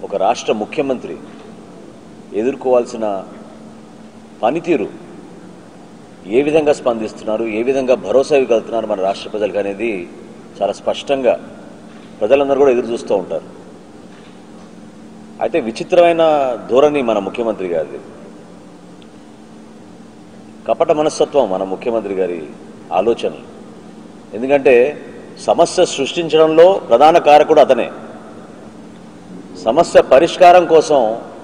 ఒక రాష్ట్ర ముఖ్యమంత్రి ఎదుర్కోవాల్సిన పనితీరు ఏ విధంగా స్పందిస్తున్నారు ఏ విధంగా భరోసా ఇవ్వగలుగుతున్నారు మన రాష్ట్ర ప్రజలకు అనేది చాలా స్పష్టంగా ప్రజలందరూ కూడా ఎదురు చూస్తూ ఉంటారు అయితే విచిత్రమైన ధోరణి మన ముఖ్యమంత్రి గారిది కపట మనస్తత్వం మన ముఖ్యమంత్రి గారి ఆలోచనలు ఎందుకంటే సమస్య సృష్టించడంలో ప్రధాన కారకుడు అతనే సమస్య పరిష్కారం కోసం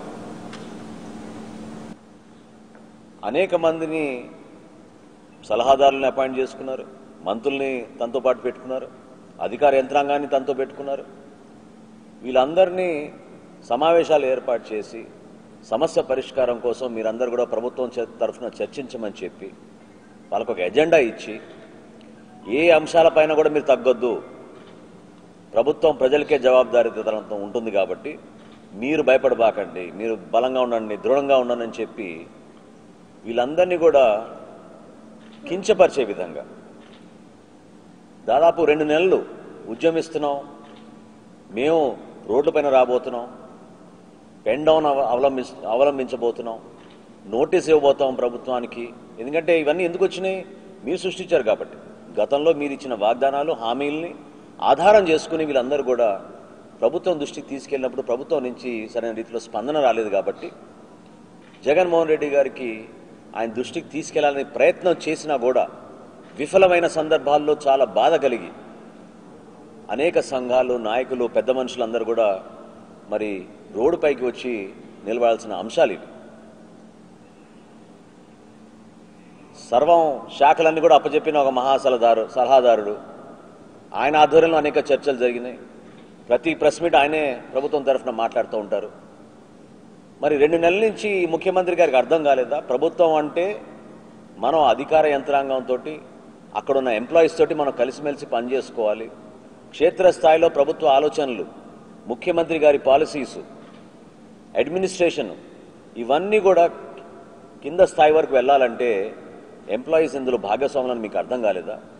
అనేక మందిని సలహాదారులను అపాయింట్ చేసుకున్నారు మంత్రుల్ని తనతో పాటు పెట్టుకున్నారు అధికార యంత్రాంగాన్ని తనతో పెట్టుకున్నారు వీళ్ళందరినీ సమావేశాలు ఏర్పాటు చేసి సమస్య పరిష్కారం కోసం మీరందరూ కూడా ప్రభుత్వం చే- తరఫున చర్చించమని చెప్పి వాళ్ళకు ఒక ఎజెండా ఇచ్చి ఏ అంశాలపైన కూడా మీరు తగ్గొద్దు ప్రభుత్వం ప్రజలకే జవాబుదారీతనంతో ఉంటుంది కాబట్టి మీరు భయపడబాకండి మీరు బలంగా ఉండండి దృఢంగా ఉండండి అని చెప్పి వీళ్ళందరినీ కూడా కించపరిచే విధంగా దాదాపు రెండు నెలలు ఉద్యమిస్తున్నాం మేము రోడ్లపైన రాబోతున్నాం పెన్ డౌన్ అవ- అవలంబి అవలంబించబోతున్నాం నోటీస్ ఇవ్వబోతాం ప్రభుత్వానికి ఎందుకంటే ఇవన్నీ ఎందుకు వచ్చినాయి మీరు సృష్టించారు కాబట్టి గతంలో మీరు ఇచ్చిన వాగ్దానాలు హామీల్ని ఆధారం చేసుకుని వీళ్ళందరూ కూడా ప్రభుత్వం దృష్టికి తీసుకెళ్ళినప్పుడు ప్రభుత్వం నుంచి సరైన రీతిలో స్పందన రాలేదు కాబట్టి జగన్మోహన్ రెడ్డి గారికి ఆయన దృష్టికి తీసుకెళ్లాలని ప్రయత్నం చేసినా కూడా విఫలమైన సందర్భాల్లో చాలా బాధ కలిగి అనేక సంఘాలు నాయకులు పెద్ద మనుషులందరూ కూడా మరి రోడ్డుపైకి వచ్చి నిలబడాల్సిన అంశాలు ఇవి సర్వం శాఖలన్నీ కూడా అప్పచెప్పిన ఒక మహాసలదారు సలహాదారుడు ఆయన ఆధ్వర్యంలో అనేక చర్చలు జరిగినాయి ప్రతి ప్రెస్ మీట్ ఆయనే ప్రభుత్వం తరఫున మాట్లాడుతూ ఉంటారు మరి రెండు నెలల నుంచి ఈ ముఖ్యమంత్రి గారికి అర్థం కాలేదా ప్రభుత్వం అంటే మనం అధికార యంత్రాంగంతో అక్కడున్న ఎంప్లాయీస్ తోటి మనం కలిసిమెలిసి పనిచేసుకోవాలి క్షేత్రస్థాయిలో ప్రభుత్వ ఆలోచనలు ముఖ్యమంత్రి గారి పాలసీస్ అడ్మినిస్ట్రేషన్ ఇవన్నీ కూడా కింద స్థాయి వరకు వెళ్ళాలంటే ఎంప్లాయీస్ ఇందులో భాగస్వాములను మీకు అర్థం కాలేదా